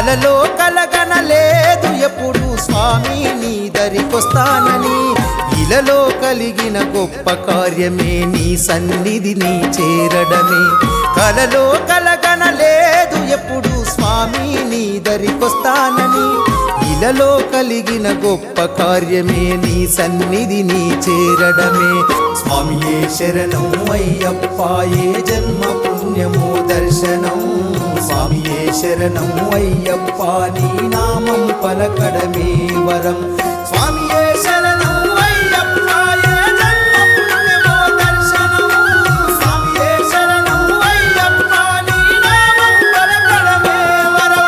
కలలో కలగనలేదు ఎప్పుడు స్వామి నీ దరికొస్తానని ఇలలో కలిగిన గొప్ప కార్యమే నీ సన్నిధిని చేరడమే కలలో కలగనలేదు ఎప్పుడు స్వామి నీ దరికొస్తానని ఇలలో కలిగిన గొప్ప కార్యమే నీ సన్నిధిని చేరడమే స్వామియే శరణం అయ్యప్పాయే జన్మ పుణ్యమో దర్శనం స్వామియే శరణం అయ్యప్ప నీ నామం పలకడమే వరం స్వామియే శరణం అయ్యప్పాయే జన్మ పుణ్యమో దర్శనం స్వామియే శరణం అయ్యప్ప నీ నామం పలకడమే వరం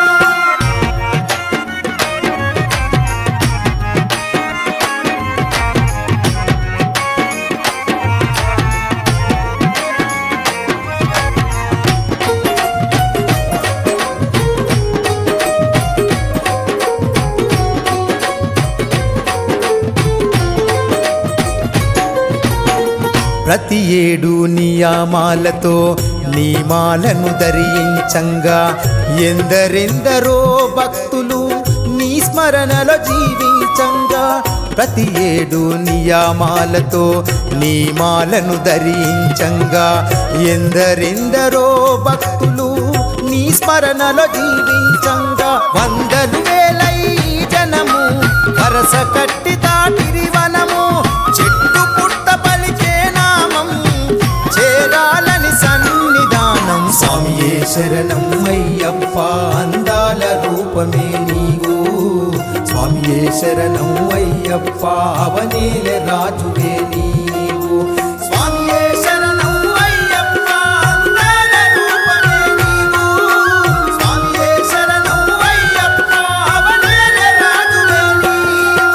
ప్రతి ఏడు నియామాలతో నియమాలను ధరించంగా ఎందరెందరో భక్తులు నీ స్మరణలో జీవించంగా ప్రతి ఏడు నియామాలతో నియమాలను ధరించంగా ఎందరెందరో భక్తులు నీ స్మరణలో జీవించంగా వందలు వేలై జనము వరస కట్టి తాటిరి వనము చెట్టు పుట్ట పలికే నామం చేరాలని సన్నిధానం స్వామియే శరణం అయ్యప్ప అందాల రూపమే నీవు స్వామియే శరణం అయ్యప్ప అవనీల రాజువే నీవు స్వామియే శరణం అయ్యప్ప అందాల రూపమే నీవు స్వామియే శరణం అయ్యప్ప అవనీల రాజువే నీవు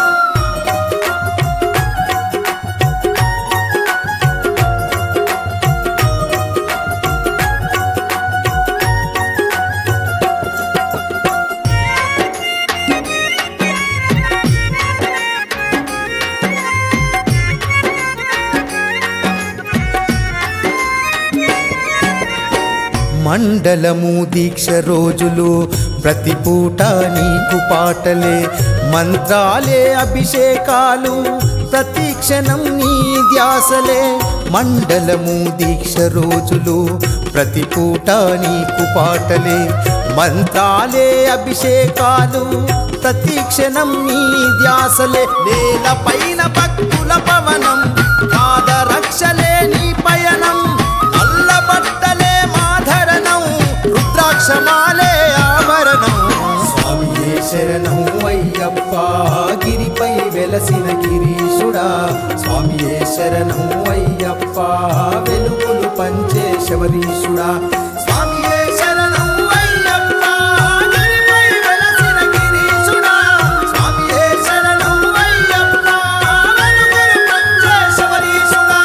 మండలము దీక్ష రోజులు ప్రతి పూట నీకు పాటలే మంత్రాలే అభిషేకాలు ప్రతి క్షణం నీ ధ్యాసలే మండలము దీక్ష రోజులు ప్రతి పూట నీకు పాటలే మంత్రాలే అభిషేకాలు ప్రతి క్షణం నీ ధ్యాసలే నేల పైన భక్తుల పవనం పాదరక్షలే నీ పయనం నల్ల బట్టలే మాధరణం రుద్రాక్షమాలే ఆభరణం స్వామియే శరణం అయ్యప్ప గిరిపై వెలసిన గిరీశుడా స్వామియే శరణం అయ్యప్ప వెలుగులు పంచే శబరీశుడా స్వామియే శరణం అయ్యప్ప గిరిపై వెలసిన గిరీశుడా స్వామియే శరణం అయ్యప్ప వెలుగులు పంచే శబరీశుడా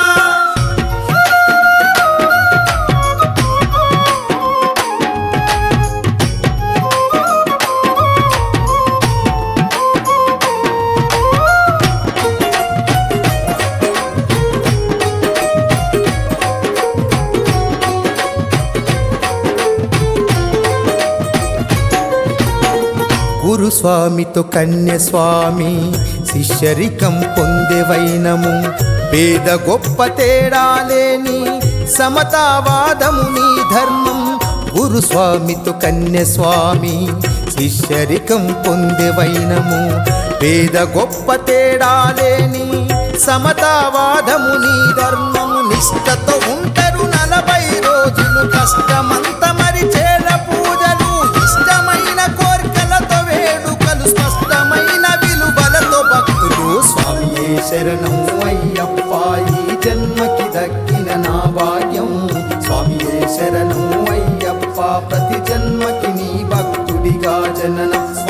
గురుస్వామితో కన్యస్వామి శిష్యరికం పొందే వైనము పేద గొప్ప తేడాలేని సమతావాదము నీ ధర్మం గురుస్వామితో కన్యస్వామి శిష్యరికం పొందే వైనము పేద గొప్ప తేడాలేని సమతావాదము నీ ధర్మము నిష్టతో ఉంటారు నలభై రోజులు కష్టమంత మరి చేల పూజలు ఇష్టమైన కోరికలతో వేడుకలు స్పష్టమైన విలువలతో భక్తులు స్వామియే శరణం అయ్యప్ప ఈ జన్మకి దక్కిన నా భాగ్యం స్వామియే శరణం అయ్యప్ప ప్రతి జన్మకి నీ భక్తుడిగా జననం